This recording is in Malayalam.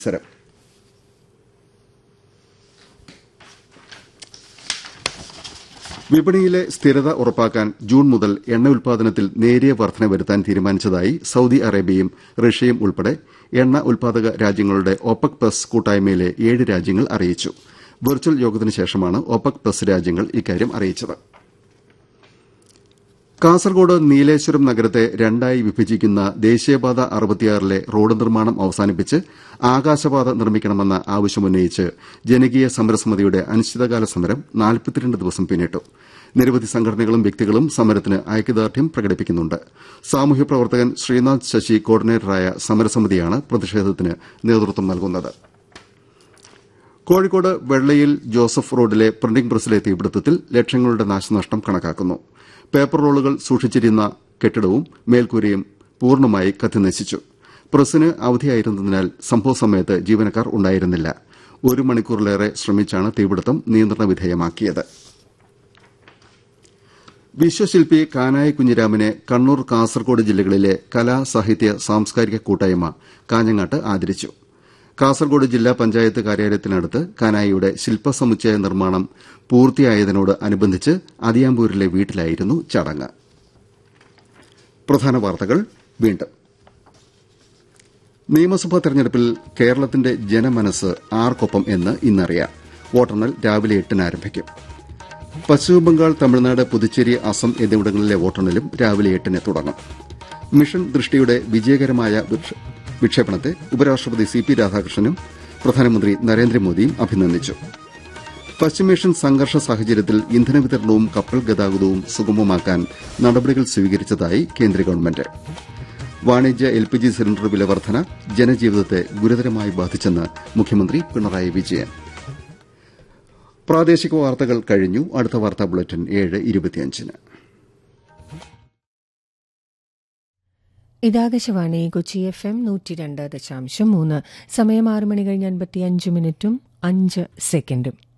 മത്സരം വിപണിയിലെ സ്ഥിരത ഉറപ്പാക്കാൻ ജൂൺ മുതൽ എണ്ണ ഉൽപാദനത്തിൽ നേരിയ വർധന വരുത്താൻ തീരുമാനിച്ചതായി സൌദി അറേബ്യയും റഷ്യയും ഉൾപ്പെടെ എണ്ണ ഉൽപാദക രാജ്യങ്ങളുടെ ഒപെക് പ്ലസ് കൂട്ടായ്മയിലെ ഏഴ് രാജ്യങ്ങൾ അറിയിച്ചു വെർച്വൽ യോഗത്തിനു ശേഷമാണ് ഒപെക് പ്ലസ് രാജ്യങ്ങൾ ഇക്കാര്യം അറിയിച്ചത് കാസർകോട് നീലേശ്വരം നഗരത്തെ രണ്ടായി വിഭജിക്കുന്ന ദേശീയപാത അറുപത്തിയാറിലെ റോഡ് നിർമ്മാണം അവസാനിപ്പിച്ച് ആകാശപാത നിർമ്മിക്കണമെന്ന ആവശ്യമുന്നയിച്ച് ജനകീയ സമരസമിതിയുടെ അനിശ്ചിതകാല സമരം നാൽപ്പത്തിരണ്ട് ദിവസം പിന്നിട്ടു നിരവധി സംഘടനകളും വ്യക്തികളും സമരത്തിന് ഐക്യദാർഢ്യം പ്രകടിപ്പിക്കുന്നുണ്ട് സാമൂഹ്യ പ്രവർത്തകൻ ശ്രീനാഥ് ശശി കോർഡിനേറ്ററായ സമരസമിതിയാണ് പ്രതിഷേധത്തിന് നേതൃത്വം നൽകുന്നത് കോഴിക്കോട് വെള്ളയിൽ ജോസഫ് റോഡിലെ പ്രിന്റിംഗ് പ്രസിലെ തീപിടുത്തത്തിൽ ലക്ഷങ്ങളുടെ നാശനഷ്ടം കണക്കാക്കുന്നു പേപ്പർ റോളുകൾ സൂക്ഷിച്ചിരുന്ന കെട്ടിടവും മേൽക്കൂരയും പൂർണ്ണമായി കത്തിനശിച്ചു പ്രസിന് അവധിയായിരുന്നതിനാൽ സംഭവ സമയത്ത് ജീവനക്കാർ ഉണ്ടായിരുന്നില്ല ഒരു മണിക്കൂറിലേറെ ശ്രമിച്ചാണ് തീപിടുത്തം നിയന്ത്രണ വിധേയമാക്കിയത് വിശ്വശില്പി കാനായി കുഞ്ഞിരാമനെ കണ്ണൂർ കാസർകോട് ജില്ലകളിലെ കലാ സാഹിത്യ സാംസ്കാരിക കൂട്ടായ്മ കാഞ്ഞങ്ങാട്ട് ആദരിച്ചു കാസർകോട് ജില്ലാ പഞ്ചായത്ത് കാര്യാലയത്തിനടുത്ത് കാനായിയുടെ ശില്പസമുച്ചയ നിർമ്മാണം പൂർത്തിയായതിനോട് അനുബന്ധിച്ച് അതിയാമ്പൂരിലെ വീട്ടിലായിരുന്നു ചടങ്ങ് പ്രധാന വാർത്തകൾ വീണ്ടും നിയമസഭാ തെരഞ്ഞെടുപ്പിൽ കേരളത്തിന്റെ ജനമനസ് ആർക്കൊപ്പം എന്ന് ഇന്നറിയാം വോട്ടെണ്ണൽ രാവിലെ എട്ടിന് ആരംഭിക്കും പശ്ചിമബംഗാൾ തമിഴ്നാട് പുതുച്ചേരി അസം എന്നിവിടങ്ങളിലെ വോട്ടെണ്ണലും രാവിലെ എട്ടിന് തുടങ്ങും മിഷൻ ദൃഷ്ടിയുടെ വിജയകരമായ വിക്ഷേപണത്തെ ഉപരാഷ്ട്രപതി സി പി രാധാകൃഷ്ണനും പ്രധാനമന്ത്രി നരേന്ദ്രമോദിയും അഭിനന്ദിച്ചു പശ്ചിമേഷ്യൻ സംഘർഷ സാഹചര്യത്തിൽ ഇന്ധന വിതരണവും കപ്പൽ ഗതാഗതവും സുഗമമാക്കാൻ നടപടികൾ സ്വീകരിച്ചതായി കേന്ദ്ര ഗവൺമെന്റ് വാണിജ്യ എൽ പി ജി സിലിണ്ടർ വില വർധന ജനജീവിതത്തെ ഗുരുതരമായി ബാധിച്ചെന്ന് മുഖ്യമന്ത്രി പിണറായി വിജയൻ പ്രാദേശിക വാർത്തകൾ കഴിഞ്ഞു അടുത്ത വാർത്താ ബുള്ളറ്റിൻ ഏഴ് ഇരുപത്തിയഞ്ചിന് ഇതാകാശവാണി കൊച്ചി എഫ് എം നൂറ്റി രണ്ട് ദശാംശം മൂന്ന് സമയം ആറ് മണി കഴിഞ്ഞ് അൻപത്തിയഞ്ച് മിനിറ്റും അഞ്ച് സെക്കൻഡും